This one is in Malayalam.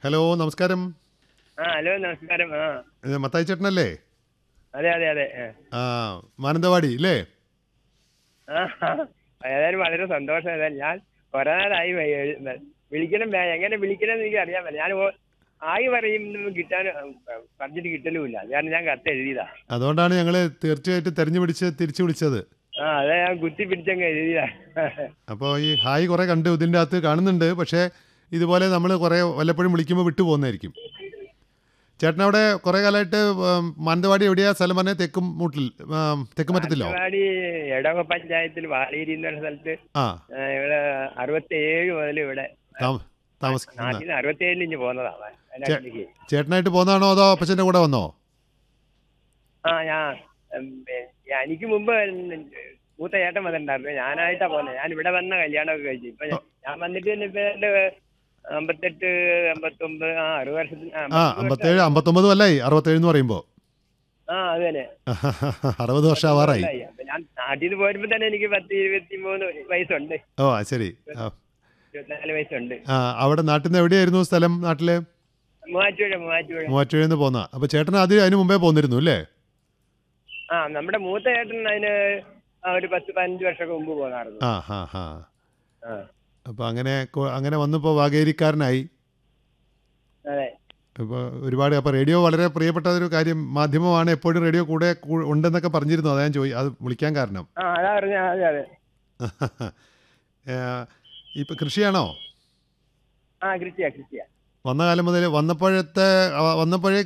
ഹലോ നമസ്കാരം ആ ഹലോ നമസ്കാരം ആ ഇത് മത്തായി ചേട്ടനല്ലേ അതെ അതെ അതെ ആ. ആ മാനന്തവാടി അല്ലേ ആ ഏതായാലും വളരെ സന്തോഷം ഏതായാലും ഞാൻ കുറെ നാളായി വൈ- എഴു- വിളിക്കണം വേ- എങ്ങനെ വിളിക്കണം എന്ന് എനിക്ക് അറിയാൻ പറ്റില്ല ഞാൻ ഓ- ആയി പറയും കിട്ടാൻ പറഞ്ഞിട്ട് കിട്ടലുമില്ല കാരണം ഞാൻ കത്ത് എഴുതിയതാ അതുകൊണ്ടാണ് ഞങ്ങൾ തീർച്ചയായിട്ടും തെരഞ്ഞു പിടിച്ച് തിരിച്ചു വിളിച്ചത് ആ അതെ ഞാൻ കുത്തി പിടിച്ചങ്ങ് എഴുതിയതാ അപ്പോൾ ഈ ഹായ് കുറേ കണ്ട് ഇതിൻ്റെ അകത്ത് കാണുന്നുണ്ട് പക്ഷേ ഇതുപോലെ നമ്മൾ കുറേ വല്ലപ്പോഴും വിളിക്കുമ്പോൾ വിട്ടു പോകുന്നതായിരിക്കും ചേട്ടൻ അവിടെ കുറേ കാലമായിട്ട് ഉം, മാനന്തവാടി എവിടെയാ സ്ഥലം പറഞ്ഞാൽ തെക്കും മൂട്ടിൽ ഉം, തെക്കുമറ്റത്തിലോ മാനന്തവാടി എടവ പഞ്ചായത്തിൽ വാളേരി എന്ന സ്ഥലത്ത് ആ ആ, ഇവിടെ അറുപത്തിയേഴ് മുതൽ ഇവിടെ താമ- താമസിക്കുന്ന നാട്ടിൽ നിന്ന് അറുപത്തിയേഴിൽ ഇഞ്ഞ് പോന്നതാ വയനാട്ടിലേക്ക് ചേട്ടനായിട്ട് പോകുന്നതാണോ അതോ അപ്പച്ചൻ്റെ കൂടെ വന്നോ ആ ഞാൻ ഉം, ഏ, ഞാൻ- എനിക്ക് മുമ്പ് മൂത്ത ചേട്ടൻ വന്നിട്ടുണ്ടായിരുന്നു ഞാനായിട്ടാ പോകുന്നത് ഞാൻ ഇവിടെ വന്ന കല്യാണമൊക്കെ കഴിച്ചു ഇപ്പൊ ഞാൻ- ഞാൻ വന്നിട്ട് തന്നെ ഇപ്പൊ രണ്ട് അമ്പത്തെട്ട് അമ്പത്തൊമ്പത് ആ അറുപത് വർഷത്തിന് ആ, ആ അമ്പത്തൊമ്പത് അമ്പത്തേഴ് അമ്പത്തൊമ്പതും അല്ലായി അറുപത്തേഴ് എന്ന് പറയുമ്പോൾ ആ അത് തന്നെ അറുപത് വർഷം ആവാറായി കൊല്ലായി. അപ്പൊ ഞാൻ നാട്ടിൽ നിന്ന് പോരുമ്പോ തന്നെ എനിക്ക് പത്ത് ഇരുപത്തി മൂന്ന് വയസ്സുണ്ട് ഓ ആ, ശരി ആ ഇരുപത്തിനാല് വയസ്സുണ്ട് ആ അവിടെ നാട്ടിൽ നിന്ന് എവിടെയായിരുന്നു സ്ഥലം നാട്ടില് മൂവാറ്റുപുഴ മൂവാറ്റുപുഴ മൂവാറ്റുപുഴയിൽ നിന്ന് പോന്ന അപ്പൊ ചേട്ടൻ അത് അതിന് മുമ്പേ പോന്നിരുന്നു അല്ലേ ആ നമ്മുടെ മൂത്ത ചേട്ടൻ അതിന് ആ ഒരു പത്ത് പതിനഞ്ച് വർഷമൊക്കെ മുമ്പ് പോകാറുണ്ട് ആ ഹാ ഹാ ആ അപ്പൊ അങ്ങനെ കൊ- അങ്ങനെ വന്നപ്പോൾ വാഗേരിക്കാരനായി അതെ അപ്പോൾ ഒരുപാട് അപ്പോൾ റേഡിയോ വളരെ പ്രിയപ്പെട്ട ഒരു കാര്യം മാധ്യമമാണ് എപ്പോഴും റേഡിയോ കൂടെ കൂ- ഉണ്ടെന്നൊക്കെ പറഞ്ഞിരുന്നു അതാ ഞാൻ ചോദി അത് വിളിക്കാൻ കാരണം ആ അതാ പറഞ്ഞ അതെ അതെ ഇപ്പം കൃഷിയാണോ ആ കൃഷിയാ കൃഷിയാ വന്ന കാലം മുതൽ വന്നപ്പോഴത്തെ വന്നപ്പോഴേ